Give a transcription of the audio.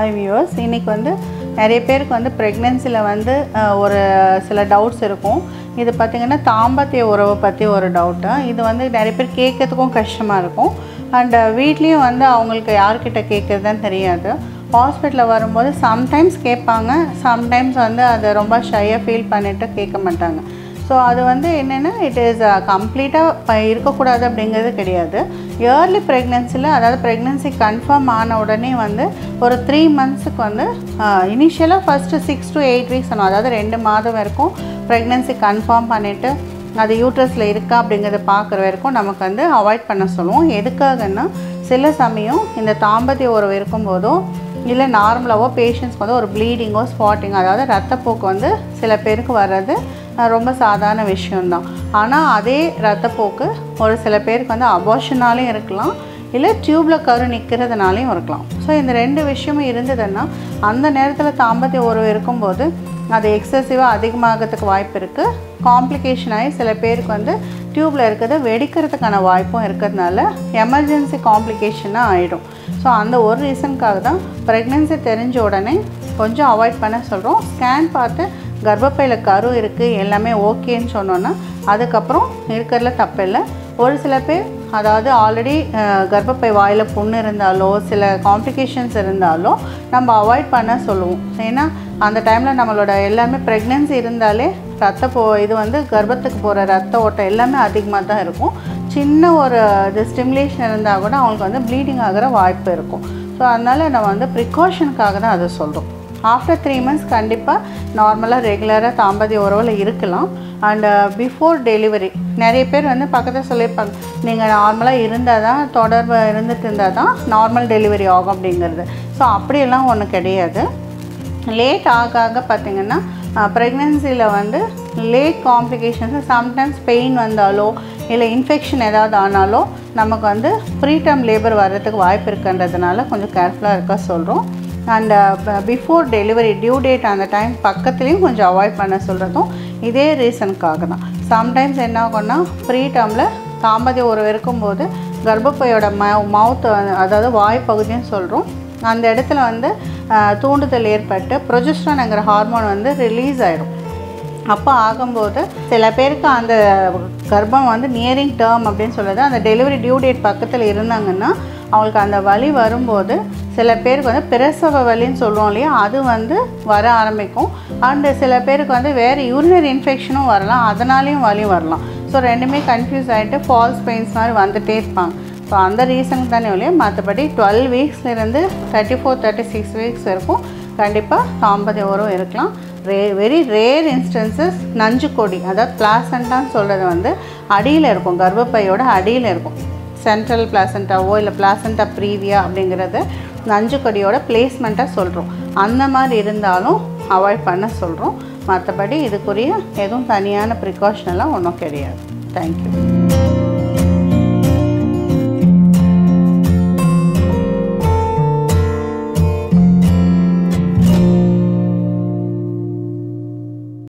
hi viewers இன்றைக்கி வந்து நிறைய பேருக்கு வந்து ப்ரெக்னென்சியில் வந்து அஹ், ஒரு சில டவுட்ஸ் இருக்கும் இது பார்த்திங்கன்னா தாம்பத்திய உறவை பற்றி ஒரு டவுட்டு இது வந்து நிறைய பேர் கேட்கறதுக்கும் கஷ்டமாக இருக்கும் அண்ட் வீட்லேயும் வந்து அவங்களுக்கு யார்கிட்ட கேட்குறதுன்னு தெரியாது ஹாஸ்பிட்டலில் வரும்போது சம்டைம்ஸ் கேட்பாங்க சம்டைம்ஸ் வந்து அதை ரொம்ப ஷையாக ஃபீல் பண்ணிவிட்டு கேட்க மாட்டாங்க ஸோ அது வந்து என்னென்னா இட் இஸ் கம்ப்ளீட்டாக இருக்கக்கூடாது அப்படிங்கிறது கிடையாது இயர்லி ப்ரெக்னென்சியில் அதாவது ப்ரெக்னென்சி கன்ஃபார்ம் ஆன உடனே வந்து ஒரு த்ரீ மந்த்ஸுக்கு வந்து இனிஷியலாக first six to eight weeks ஆனோம் அதாவது ரெண்டு மாதம் வரைக்கும் ப்ரெக்னென்சி கன்ஃபார்ம் பண்ணிவிட்டு அது யூட்ரஸில் இருக்கா அப்படிங்கிறத பார்க்குற வரைக்கும் நமக்கு வந்து அவாய்ட் பண்ண சொல்லுவோம் எதுக்காகன்னா சில சமயம் இந்த தாம்பத்திய உறவு இருக்கும்போதோ இல்லை நார்மலாவோ பேஷண்ட்ஸ்க்கு வந்து ஒரு ப்ளீடிங்கோ ஸ்பாட்டிங் அதாவது ரத்தப்போக்கு வந்து சில பேருக்கு வர்றது அஹ், ரொம்ப சாதாரண விஷயம்தான் ஆனால் அதே ரத்தப்போக்கு ஒரு சில பேருக்கு வந்து அபார்ஷனாலையும் இருக்கலாம் இல்லை டியூப்பில் கரு நிற்கிறதுனாலையும் இருக்கலாம் ஸோ இந்த ரெண்டு விஷயமும் இருந்ததுன்னா அந்த நேரத்தில் தாம்பத்திய உறவு இருக்கும்போது அது எக்ஸசிவாக அதிகமாகிறதுக்கு வாய்ப்பு இருக்குது காம்ப்ளிகேஷன் ஆகி சில பேருக்கு வந்து டியூப்பில் இருக்கிறது வெடிக்கிறதுக்கான வாய்ப்பும் இருக்கிறதுனால எமர்ஜென்சி காம்ப்ளிகேஷனாக ஆகிடும் ஸோ அந்த ஒரு ரீசனுக்காக தான் ப்ரெக்னென்சி தெரிஞ்ச உடனே கொஞ்சம் அவாய்ட் பண்ண சொல்கிறோம் ஸ்கேன் பார்த்து கர்ப்பப்பையில் கரு இருக்குது எல்லாமே ஓகேன்னு சொன்னோன்னா அதுக்கப்புறம் இருக்கிறதுல தப்பில்லை ஒரு சில பேர் அதாவது ஆல்ரெடி கர்ப்பப்பை வாயில் புண்ணு இருந்தாலோ சில காம்ப்ளிகேஷன்ஸ் இருந்தாலோ நம்ம அவாய்ட் பண்ண சொல்லுவோம் ஏன்னா அந்த டைமில் நம்மளோட எல்லாமே ப்ரெக்னென்சி இருந்தாலே ரத்த போ இது வந்து கர்ப்பத்துக்கு போகிற ரத்த ஓட்டம் எல்லாமே அதிகமாக தான் இருக்கும் சின்ன ஒரு இது ஸ்டிமுலேஷன் இருந்தால் கூட அவங்களுக்கு வந்து ப்ளீடிங் ஆகிற வாய்ப்பு இருக்கும் ஸோ அதனால் நம்ம வந்து ப்ரிகாஷனுக்காக தான் அதை சொல்கிறோம் ஆஃப்டர் த்ரீ மந்த்ஸ் கண்டிப்பாக நார்மலாக ரெகுலராக தாம்பதிய உறவில் இருக்கலாம் அண்ட் பிஃபோர் டெலிவரி நிறைய பேர் வந்து பக்கத்தில் சொல்லியிருப்பாங்க நீங்கள் நார்மலாக இருந்தால் தான் தொடர்பு இருந்துட்டு இருந்தால் தான் நார்மல் டெலிவரி ஆகும் அப்படிங்கிறது ஸோ அப்படியெல்லாம் ஒன்றும் கிடையாது லேட் ஆக ஆக பார்த்தீங்கன்னா ப்ரெக்னென்சியில் வந்து லேட் காம்ப்ளிகேஷன்ஸ் சம்டைம்ஸ் பெயின் வந்தாலோ இல்லை இன்ஃபெக்ஷன் ஏதாவது ஆனாலோ நமக்கு வந்து ப்ரீடம் லேபர் வர்றதுக்கு வாய்ப்பு இருக்குன்றதுனால கொஞ்சம் கேர்ஃபுல்லாக இருக்க சொல்கிறோம் and before delivery due date அந்த டைம் பக்கத்துலேயும் கொஞ்சம் அவாய்ட் பண்ண சொல்கிறதும் இதே ரீசனுக்காக தான் சம்டைம்ஸ் என்ன ஆகும்னா ப்ரீ டேர்மில் தாம்பதிய உறவு இருக்கும்போது கர்ப்பப்பையோட ம மவுத் அதாவது வாய் பகுதின்னு சொல்கிறோம் அந்த இடத்துல வந்து அஹ், தூண்டுதல் ஏற்பட்டு ப்ரொஜெஸ்ட்ரான்ங்கிற ஹார்மோன் வந்து ரிலீஸ் ஆயிடும் அப்போ ஆகும்போது சில பேருக்கு அந்த கர்ப்பம் வந்து நியரிங் டேர்ம் அப்படின்னு சொல்லுது அந்த டெலிவரி டியூ டேட் பக்கத்தில் இருந்தாங்கன்னா அவங்களுக்கு அந்த வலி வரும்போது சில பேருக்கு வந்து பிரசவ வலின்னு சொல்லுவோம் இல்லையா அது வந்து வர ஆரம்பிக்கும் அண்டு சில பேருக்கு வந்து வேறு யூரினரி இன்ஃபெக்ஷனும் வரலாம் அதனாலேயும் வலி வரலாம் ஸோ ரெண்டுமே கன்ஃபியூஸ் ஆகிட்டு ஃபால்ஸ் பெயின்ஸ் மாதிரி வந்துட்டே இருப்பாங்க ஸோ அந்த ரீசனுக்கு தானே ஒழிய மற்றபடி டுவெல் வீக்ஸ்லேருந்து thirty four thirty six weeks வரைக்கும் கண்டிப்பாக தாம்பதிய உறவு இருக்கலாம் ரே வெரி ரேர் இன்ஸ்டன்சஸ் நஞ்சுக்கொடி அதாவது பிளாசண்டான்னு சொல்கிறது வந்து அடியில் இருக்கும் கர்ப்பப்பையோட அடியில் இருக்கும் சென்ட்ரல் பிளாசண்டாவோ இல்லை பிளாசண்டா ப்ரீவியா அப்படிங்கிறது நஞ்சுக்கொடியோட பிளேஸ்மெண்ட்டாக சொல்கிறோம் அந்த மாதிரி இருந்தாலும் அவாய்ட் பண்ண சொல்கிறோம் மற்றபடி இதுக்குரிய எதுவும் தனியான ப்ரிகாஷனெல்லாம் ஒன்றும் கிடையாது தேங்க்யூ